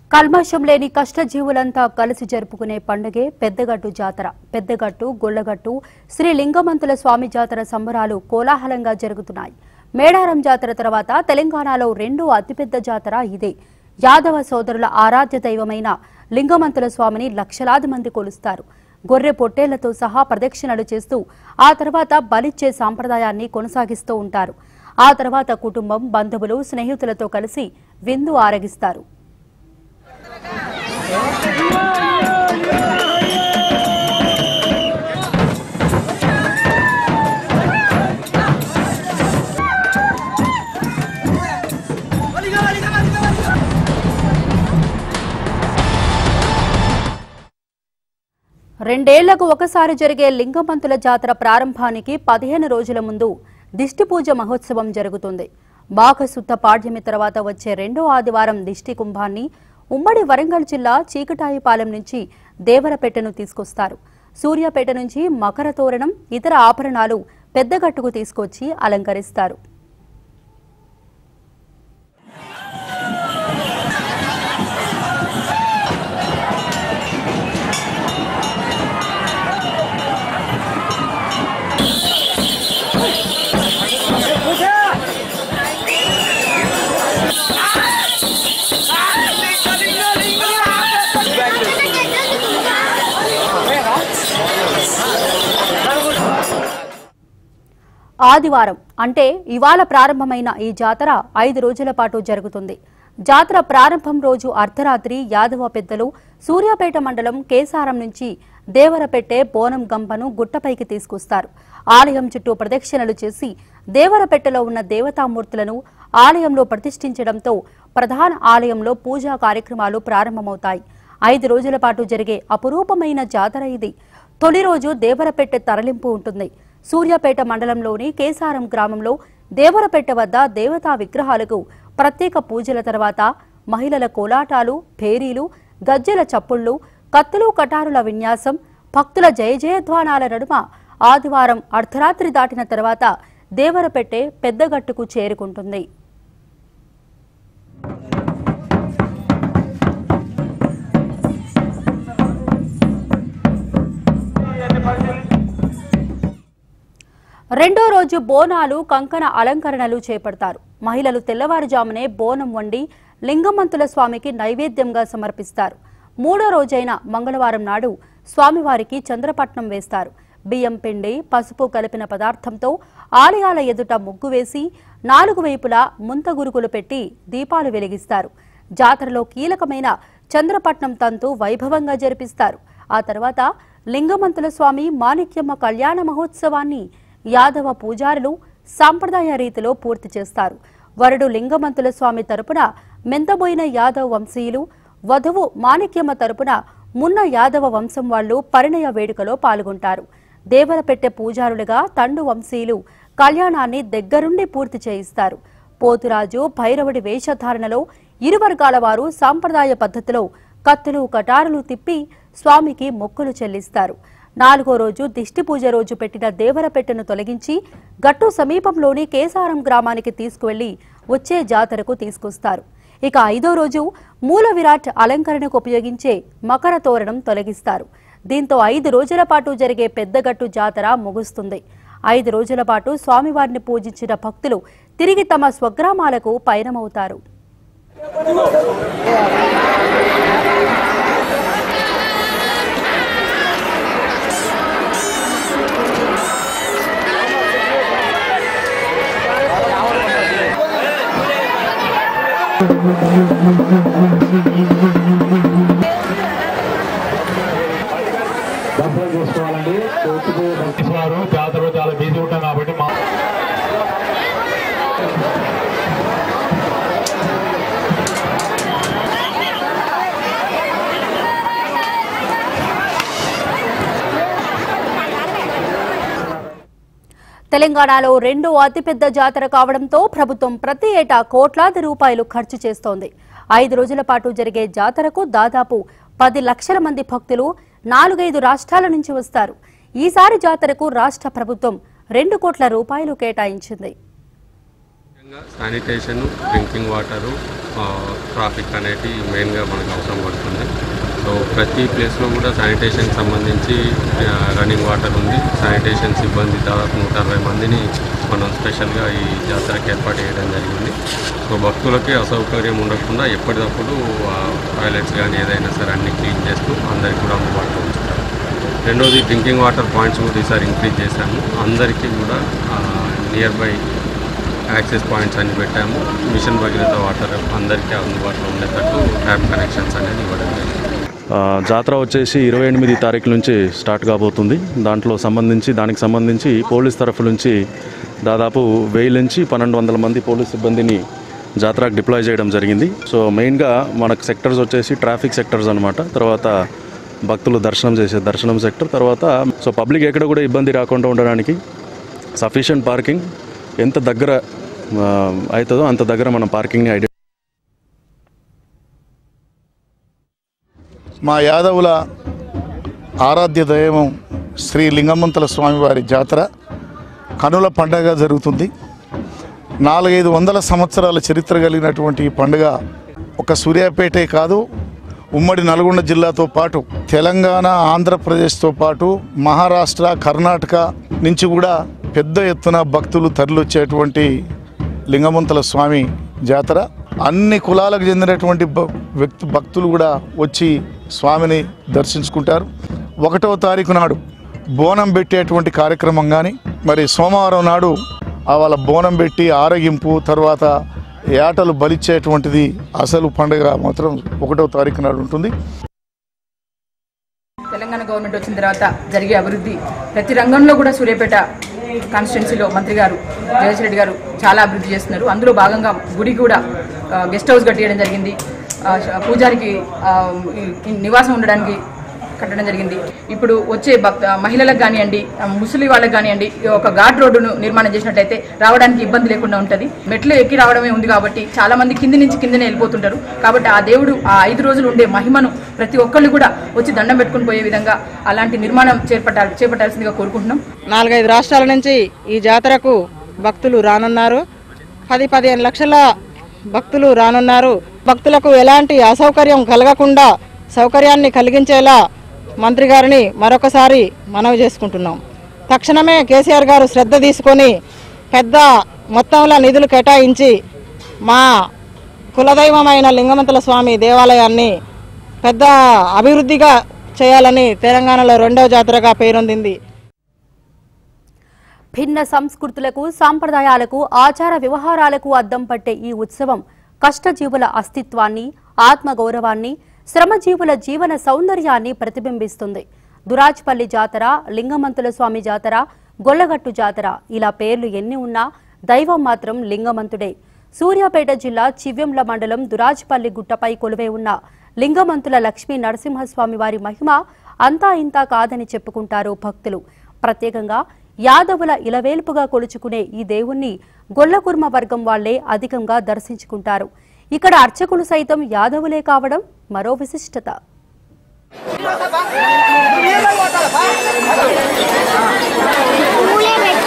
కల్మషం లేని కష్టజీవులంతా కలిసి జరుపుకునే పండుగే పెద్దగట్టు జాతర పెద్దగట్టు గొల్లగట్టు శ్రీ లింగమంతుల స్వామి జాతర సంబరాలు కోలాహలంగా జరుగుతున్నాయి మేడారం జాతర తర్వాత తెలంగాణలో రెండో అతిపెద్ద జాతర ఇదే యాదవ సోదరుల ఆరాధ్య దైవమైన లింగమంతుల స్వామిని లక్షలాది మంది కొలుస్తారు గొర్రె పొట్టేళ్లతో సహా ప్రదక్షిణలు చేస్తూ ఆ తర్వాత బలిచ్చే సాంప్రదాయాన్ని కొనసాగిస్తూ ఉంటారు ఆ తర్వాత కుటుంబం బంధువులు స్నేహితులతో కలిసి విందు ఆరగిస్తారు రెండేళ్లకు ఒకసారి జరిగే లింగమంతుల జాతర ప్రారంభానికి పదిహేను రోజుల ముందు దిష్టి పూజ మహోత్సవం జరుగుతుంది మాఘశుద్ధ పాడ్యమి తర్వాత వచ్చే రెండో ఆదివారం దిష్టి కుంభాన్ని ఉమ్మడి వరంగల్ జిల్లా చీకటాయిపాలెం నుంచి దేవరపేటను తీసుకొస్తారు సూర్యాపేట నుంచి మకర తోరణం ఇతర ఆభరణాలు పెద్దగట్టుకు తీసుకొచ్చి అలంకరిస్తారు ఆదివారం అంటే ఇవాళ ప్రారంభమైన ఈ జాతర ఐదు రోజుల పాటు జరుగుతుంది జాతర ప్రారంభం రోజు అర్ధరాత్రి యాదవ పెద్దలు సూర్యాపేట మండలం కేసారం నుంచి దేవరపెట్టే బోనం గంపను గుట్టపైకి తీసుకొస్తారు ఆలయం చుట్టూ ప్రదక్షిణలు చేసి దేవరపెట్టెలో ఉన్న దేవతామూర్తులను ఆలయంలో ప్రతిష్ఠించడంతో ప్రధాన ఆలయంలో పూజా కార్యక్రమాలు ప్రారంభమవుతాయి ఐదు రోజుల పాటు జరిగే అపురూపమైన జాతర ఇది తొలి రోజు దేవరపెట్టె తరలింపు ఉంటుంది సూర్యాపేట మండలంలోని కేసారం గ్రామంలో దేవరపెట్టె వద్ద దేవతా విగ్రహాలకు ప్రత్యేక పూజల తర్వాత మహిళల కోలాటాలు భేరీలు గజ్జెల చప్పుళ్లు కత్తులు కటారుల విన్యాసం భక్తుల జయ జయధ్వానాల నడుమ ఆదివారం అర్ధరాత్రి దాటిన తర్వాత దేవరపెట్టె పెద్దగట్టుకు చేరుకుంటుంది రెండో రోజు బోనాలు కంకణ అలంకరణలు చేపడతారు మహిళలు తెల్లవారుజామునే బోనం వండి లింగమంతుల స్వామికి నైవేద్యంగా సమర్పిస్తారు మూడో రోజైన మంగళవారం నాడు స్వామివారికి చంద్రపట్నం వేస్తారు బియ్యం పిండి పసుపు కలిపిన పదార్థంతో ఆలయాల ఎదుట ముగ్గు వేసి నాలుగు వైపులా ముంతగురుకులు పెట్టి దీపాలు వెలిగిస్తారు జాతరలో కీలకమైన చంద్రపట్నం తంతు వైభవంగా జరిపిస్తారు ఆ తర్వాత లింగమంతుల స్వామి మాణిక్యమ్మ కళ్యాణ మహోత్సవాన్ని యాదవ పూజారులు సాంప్రదాయ రీతిలో పూర్తి చేస్తారు వరుడు లింగమంతుల స్వామి తరపున మెంతబోయిన యాదవ వంశీయులు వధువు మాణిక్యమ్మ తరపున మున్న యాదవ వంశం వాళ్ళు పరిణయ వేడుకలో పాల్గొంటారు దేవరపెట్టె పూజారులుగా తండు వంశీయులు కళ్యాణాన్ని దగ్గరుండి పూర్తి చేయిస్తారు పోతురాజు భైరవుడి వేషధారణలో ఇరు వర్గాల వారు సాంప్రదాయ పద్ధతిలో కత్తులు కటారులు తిప్పి స్వామికి మొక్కులు చెల్లిస్తారు నాలుగో రోజు దిష్టి పూజ రోజు పెట్టిన దేవరపెట్టెను తొలగించి గట్టు సమీపంలోని కేసారం గ్రామానికి తీసుకువెళ్లి వచ్చే జాతరకు తీసుకొస్తారు ఇక ఐదో రోజు మూల విరాట్ అలంకరణకు ఉపయోగించే మకర తోరణం తొలగిస్తారు దీంతో ఐదు రోజుల పాటు జరిగే పెద్దగట్టు జాతర ముగుస్తుంది ఐదు రోజుల పాటు స్వామివారిని పూజించిన భక్తులు తిరిగి తమ స్వగ్రామాలకు పయనమవుతారు దర్శనం చేసుకోవాలండి వచ్చిపోయే భక్తులు జాతర చాలా బిజీ ఉంటాం కాబట్టి మా తెలంగాణలో రెండో అతిపెద్ద జాతర కావడంతో ప్రభుత్వం ప్రతి ఏటా కోట్లాది రూపాయలు ఖర్చు చేస్తోంది ఐదు రోజుల పాటు జరిగే జాతరకు దాదాపు పది లక్షల మంది భక్తులు నాలుగైదు రాష్ట్రాల నుంచి వస్తారు ఈసారి జాతరకు రాష్ట్ర ప్రభుత్వం రెండు కోట్ల రూపాయలు కేటాయించింది శానిటేషన్ డ్రింకింగ్ వాటరు ట్రాఫిక్ అనేది మెయిన్గా మనకు అవసరం పడుతుంది సో ప్రతి ప్లేస్లో కూడా శానిటేషన్కి సంబంధించి రన్నింగ్ వాటర్ ఉంది శానిటేషన్ సిబ్బంది దాదాపు నూట అరవై మందిని మనం స్పెషల్గా ఈ జాతరకి ఏర్పాటు చేయడం జరిగింది సో భక్తులకి అసౌకర్యం ఉండకుండా ఎప్పటికప్పుడు టాయిలెట్స్ కానీ ఏదైనా సరే అన్ని క్లీన్ చేస్తూ అందరికీ కూడా అందుబాటులో ఉంచుతారు రెండోది డ్రింకింగ్ వాటర్ పాయింట్స్ కూడా ఈసారి ఇంక్రీజ్ చేశాము అందరికీ కూడా నియర్ బై యాక్సెస్ పాయింట్స్ అన్ని పెట్టాము మిషన్ భగీరథ వాటర్ అందరికీ అందుబాటులో ఉండేటట్టు ట్యాప్ కనెక్షన్స్ అనేది ఇవ్వడం జరిగింది ఆ, జాతర వచ్చేసి ఇరవై ఎనిమిది తారీఖు నుంచి స్టార్ట్ కాబోతుంది దాంట్లో సంబంధించి దానికి సంబంధించి పోలీస్ తరఫు నుంచి దాదాపు వెయ్యి నుంచి పన్నెండు వందల మంది పోలీస్ సిబ్బందిని జాతరకు డిప్లాయ్ చేయడం జరిగింది సో మెయిన్గా మనకు సెక్టర్స్ వచ్చేసి ట్రాఫిక్ సెక్టర్స్ అనమాట తర్వాత భక్తులు దర్శనం చేసే దర్శనం సెక్టర్ తర్వాత సో పబ్లిక్ ఎక్కడ కూడా ఇబ్బంది రాకుండా ఉండడానికి సఫిషియంట్ పార్కింగ్ ఎంత దగ్గర ఆ, అవుతుందో అంత దగ్గర మనం పార్కింగ్ని ఐడెంటి మా యాదవుల ఆరాధ్య దైవం శ్రీ లింగమంతల స్వామివారి జాతర కనుల పండగ జరుగుతుంది నాలుగైదు వందల సంవత్సరాల చరిత్ర కలిగినటువంటి ఈ పండుగ ఒక సూర్యాపేటే కాదు ఉమ్మడి నల్గొండ జిల్లాతో పాటు తెలంగాణ ఆంధ్రప్రదేశ్తో పాటు మహారాష్ట్ర కర్ణాటక నుంచి కూడా పెద్ద ఎత్తున భక్తులు తరలివచ్చేటువంటి లింగమంతల స్వామి జాతర అన్ని కులాలకు చెందినటువంటి భ- వ్యక్తి భక్తులు కూడా వచ్చి స్వామిని దర్శించుకుంటారు ఒకటవ తారీఖు నాడు బోనం పెట్టేటువంటి కార్యక్రమం కానీ మరి సోమవారం నాడు ఆ వాళ్ళ బోనం పెట్టి ఆరగింపు తర్వాత ఏటలు బలిచ్చేటువంటిది అసలు పండుగ మాత్రం ఒకటవ తారీఖు నాడు ఉంటుంది తెలంగాణ గవర్నమెంట్ వచ్చిన తర్వాత జరిగే అభివృద్ధి ప్రతి రంగంలో కూడా సూర్యాపేట కాన్స్టిట్యున్సీలో మంత్రి గారు జగదీష్ రెడ్డి గారు చాలా అభివృద్ధి చేస్తున్నారు అందులో భాగంగా గుడి కూడా ఆ, గెస్ట్ హౌస్ కట్టేయడం జరిగింది ఆ, శ- పూజారికి ఆ, ఈ- ఈ నివాసం ఉండడానికి కట్టడం జరిగింది ఇప్పుడు వచ్చే భక్త మహిళలకు కానివ్వండి ఆ, ముసలి వాళ్ళకి కానివ్వండి ఈ ఒక ఘాట్ రోడ్డును నిర్మాణం చేసినట్టయితే రావడానికి ఇబ్బంది లేకుండా ఉంటుంది మెట్లు ఎక్కి రావడమే ఉంది కాబట్టి చాలా మంది కింది నుంచి కిందనే వెళ్ళిపోతుంటారు కాబట్టి ఆ దేవుడు ఆ ఐదు రోజులు ఉండే మహిమను ప్రతి ఒక్కళ్ళు కూడా వచ్చి దండం పెట్టుకుని పోయే విధంగా అలాంటి నిర్మాణం చేపట్టాలి చేపట్టాల్సిందిగా కోరుకుంటున్నాం నాలుగైదు రాష్ట్రాల నుంచి ఈ జాతరకు భక్తులు రానున్నారు పది పదిహేను లక్షల భక్తులు రానున్నారు భక్తులకు ఎలాంటి అసౌకర్యం కలగకుండా సౌకర్యాన్ని కలిగించేలా మంత్రి గారిని మరొకసారి మనవి చేసుకుంటున్నాం తక్షణమే కేసీఆర్ గారు శ్రద్ధ తీసుకొని పెద్ద మొత్తంలో నిధులు కేటాయించి మా కులదైవమైన లింగమంతుల స్వామి దేవాలయాన్ని పెద్ద అభివృద్ధిగా చేయాలని తెలంగాణలో రెండవ జాతరగా పేరొందింది భిన్న సంస్కృతులకు సాంప్రదాయాలకు ఆచార వ్యవహారాలకు అద్దం పట్టే ఈ ఉత్సవం కష్టజీవుల అస్తిత్వాన్ని ఆత్మగౌరవాన్ని శ్రమజీవుల జీవన సౌందర్యాన్ని ప్రతిబింబిస్తుంది దురాజ్పల్లి జాతర లింగమంతుల స్వామి జాతర గొల్లగట్టు జాతర ఇలా పేర్లు ఎన్ని ఉన్నా దైవం మాత్రం లింగమంతుడే సూర్యాపేట జిల్లా చివ్యంల మండలం దురాజ్పల్లి గుట్టపై కొలువై ఉన్న లింగమంతుల లక్ష్మీ నరసింహస్వామి వారి మహిమ అంతా ఇంతా కాదని చెప్పుకుంటారు భక్తులు ప్రత్యేకంగా యాదవుల ఇలవేల్పుగా కొలుచుకునే ఈ దేవుణ్ణి గొల్లకుర్మ వర్గం వాళ్లే అధికంగా దర్శించుకుంటారు ఇక్కడ అర్చకులు సైతం యాదవులే కావడం మరో విశిష్టత పూలే